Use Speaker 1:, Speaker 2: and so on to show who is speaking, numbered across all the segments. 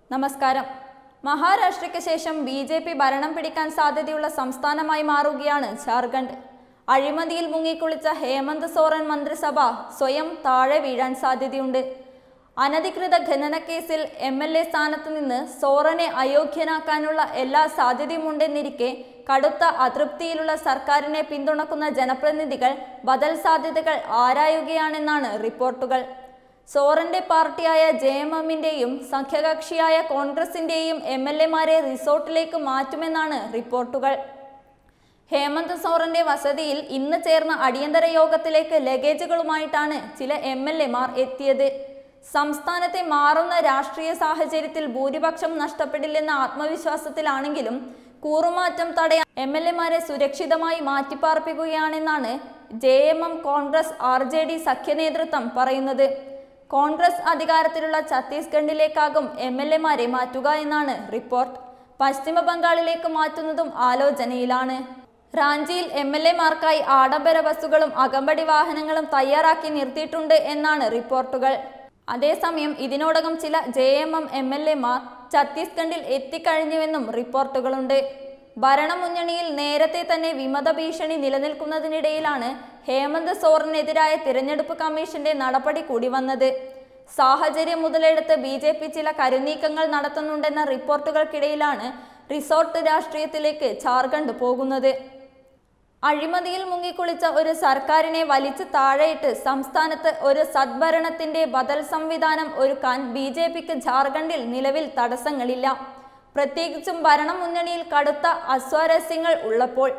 Speaker 1: നമസ്കാരം മഹാരാഷ്ട്രയ്ക്ക് ശേഷം B J P ഭരണം പിടിക്കാൻ സാധ്യതയുള്ള സംസ്ഥാനമായി മാറുകയാണ് ജാർഖണ്ഡ് അഴിമതിയിൽ മുങ്ങിക്കുളിച്ച ഹേമന്ത് സോറൻ മന്ത്രിസഭ സ്വയം താഴെ വീഴാൻ സാധ്യതയുണ്ട് അനധികൃത ഖനനക്കേസിൽ എം എൽ എ സ്ഥാനത്ത് നിന്ന് സോറനെ അയോഗ്യനാക്കാനുള്ള എല്ലാ സാധ്യതയുമുണ്ടെന്നിരിക്കെ കടുത്ത അതൃപ്തിയിലുള്ള സർക്കാരിനെ പിന്തുണക്കുന്ന ജനപ്രതിനിധികൾ ബദൽ സാധ്യതകൾ ആരായുകയാണെന്നാണ് റിപ്പോർട്ടുകൾ സോറന്റെ പാർട്ടിയായ ജെ എം എമ്മിന്റെയും സഖ്യകക്ഷിയായ കോൺഗ്രസിന്റെയും എം എൽ എമാരെ റിസോർട്ടിലേക്ക് മാറ്റുമെന്നാണ് റിപ്പോർട്ടുകൾ ഹേമന്ത് സോറന്റെ വസതിയിൽ ഇന്ന് ചേർന്ന അടിയന്തര യോഗത്തിലേക്ക് ലഗേജുകളുമായിട്ടാണ് ചില എം എൽ എമാർ എത്തിയത് സംസ്ഥാനത്തെ മാറുന്ന രാഷ്ട്രീയ സാഹചര്യത്തിൽ ഭൂരിപക്ഷം നഷ്ടപ്പെടില്ലെന്ന ആത്മവിശ്വാസത്തിലാണെങ്കിലും കൂറുമാറ്റം തടയാൻ എം എൽ എമാരെ സുരക്ഷിതമായി മാറ്റിപ്പാർപ്പിക്കുകയാണെന്നാണ് J M M Congress R J D സഖ്യനേതൃത്വം പറയുന്നത് കോൺഗ്രസ് അധികാരത്തിലുള്ള ഛത്തീസ്ഗഡിലേക്കാകും എം എൽ എമാരെ മാറ്റുക എന്നാണ് റിപ്പോർട്ട് പശ്ചിമ ബംഗാളിലേക്ക് മാറ്റുന്നതും ആലോചനയിലാണ് റാഞ്ചിയിൽ എം എൽ എമാർക്കായി ആഡംബര ബസ്സുകളും അകമ്പടി വാഹനങ്ങളും തയ്യാറാക്കി നിർത്തിയിട്ടുണ്ട് എന്നാണ് റിപ്പോർട്ടുകൾ അതേസമയം ഇതിനോടകം ചില J M M M L എമാർ ഛത്തീസ്ഗഡിൽ എത്തിക്കഴിഞ്ഞുവെന്നും റിപ്പോർട്ടുകളുണ്ട് ഭരണമുന്നണിയിൽ നേരത്തെ തന്നെ വിമത ഭീഷണി നിലനിൽക്കുന്നതിനിടയിലാണ് ഹേമന്ത് സോറിനെതിരായ തിരഞ്ഞെടുപ്പ് കമ്മീഷന്റെ നടപടി കൂടി വന്നത് സാഹചര്യം മുതലെടുത്ത് ബി ജെ പി ചില കരുനീക്കങ്ങൾ നടത്തുന്നുണ്ടെന്ന റിപ്പോർട്ടുകൾക്കിടയിലാണ് റിസോർട്ട് രാഷ്ട്രീയത്തിലേക്ക് ജാർഖണ്ഡ് പോകുന്നത് അഴിമതിയിൽ മുങ്ങിക്കുളിച്ച ഒരു സർക്കാരിനെ വലിച്ചു താഴെയിട്ട് സംസ്ഥാനത്ത് ഒരു സദ്ഭരണത്തിന്റെ ബദൽ സംവിധാനം ഒരുക്കാൻ ബി ജെ പിക്ക് ജാർഖണ്ഡിൽ നിലവിൽ തടസ്സങ്ങളില്ല പ്രത്യേകിച്ചും ഭരണമുന്നണിയിൽ കടുത്ത അസ്വാരസ്യങ്ങൾ ഉള്ളപ്പോൾ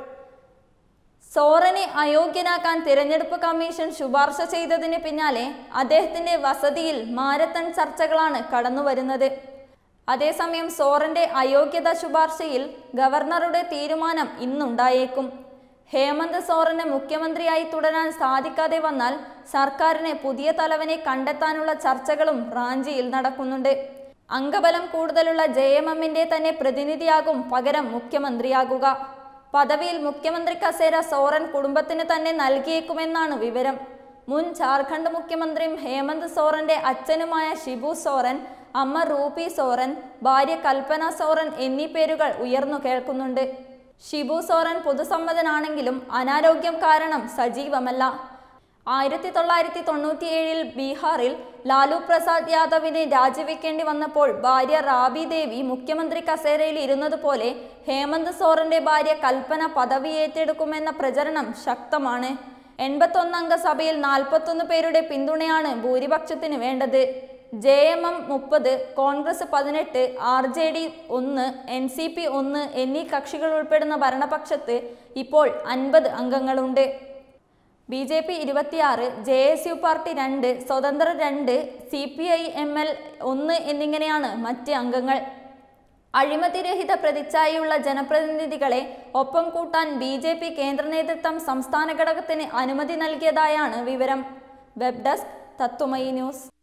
Speaker 1: സോറനെ അയോഗ്യനാക്കാൻ തിരഞ്ഞെടുപ്പ് കമ്മീഷൻ ശുപാർശ ചെയ്തതിന് പിന്നാലെ അദ്ദേഹത്തിന്റെ വസതിയിൽ മാരത്തൺ ചർച്ചകളാണ് കടന്നുവരുന്നത് അതേസമയം സോറന്റെ അയോഗ്യത ശുപാർശയിൽ ഗവർണറുടെ തീരുമാനം ഇന്നുണ്ടായേക്കും ഹേമന്ത് സോറന് മുഖ്യമന്ത്രിയായി തുടരാൻ സാധിക്കാതെ വന്നാൽ സർക്കാരിന് പുതിയ തലവനെ കണ്ടെത്താനുള്ള ചർച്ചകളും റാഞ്ചിയിൽ നടക്കുന്നുണ്ട് അംഗബലം കൂടുതലുള്ള ജെ എം എമ്മിന്റെ തന്നെ പ്രതിനിധിയാകും പകരം മുഖ്യമന്ത്രിയാകുക പദവിയിൽ മുഖ്യമന്ത്രി കസേര സോറൻ കുടുംബത്തിന് തന്നെ നൽകിയേക്കുമെന്നാണ് വിവരം മുൻ ജാർഖണ്ഡ് മുഖ്യമന്ത്രിയും ഹേമന്ത് സോറന്റെ അച്ഛനുമായ ഷിബു സോറൻ അമ്മ റൂപി സോറൻ ഭാര്യ കൽപ്പന സോറൻ എന്നീ പേരുകൾ ഉയർന്നു കേൾക്കുന്നുണ്ട് ഷിബു സോറൻ പൊതുസമ്മതനാണെങ്കിലും അനാരോഗ്യം കാരണം സജീവമല്ല ആയിരത്തി തൊള്ളായിരത്തി തൊണ്ണൂറ്റിയേഴിൽ ബീഹാറിൽ ലാലു പ്രസാദ് യാദവിനെ രാജിവെക്കേണ്ടി വന്നപ്പോൾ ഭാര്യ റാബി ദേവി മുഖ്യമന്ത്രി കസേരയിൽ ഇരുന്നതുപോലെ ഹേമന്ത് സോറന്റെ ഭാര്യ കൽപ്പന പദവി ഏറ്റെടുക്കുമെന്ന പ്രചരണം ശക്തമാണ് എൺപത്തൊന്നംഗ സഭയിൽ നാൽപ്പത്തൊന്ന് പേരുടെ പിന്തുണയാണ് ഭൂരിപക്ഷത്തിന് വേണ്ടത് ജെ എം എം മുപ്പത് കോൺഗ്രസ് പതിനെട്ട് ആർ ജെ ഡി ഒന്ന് എൻ സി പി ഒന്ന് എന്നീ കക്ഷികൾ ഉൾപ്പെടുന്ന ഭരണപക്ഷത്ത് ഇപ്പോൾ അൻപത് അംഗങ്ങളുണ്ട് ബി ജെ പി ഇരുപത്തിയാറ് ജെ എസ് യു പാർട്ടി രണ്ട് സ്വതന്ത്രർ രണ്ട് C P I M L ഒന്ന് എന്നിങ്ങനെയാണ് മറ്റ് അംഗങ്ങൾ അഴിമതിരഹിത പ്രതിച്ഛായയുള്ള ജനപ്രതിനിധികളെ ഒപ്പം കൂട്ടാൻ ബി ജെ പി കേന്ദ്ര നേതൃത്വം സംസ്ഥാന ഘടകത്തിന് അനുമതി നൽകിയതായാണ് വിവരം വെബ് ഡെസ്ക് തത്വമയി ന്യൂസ്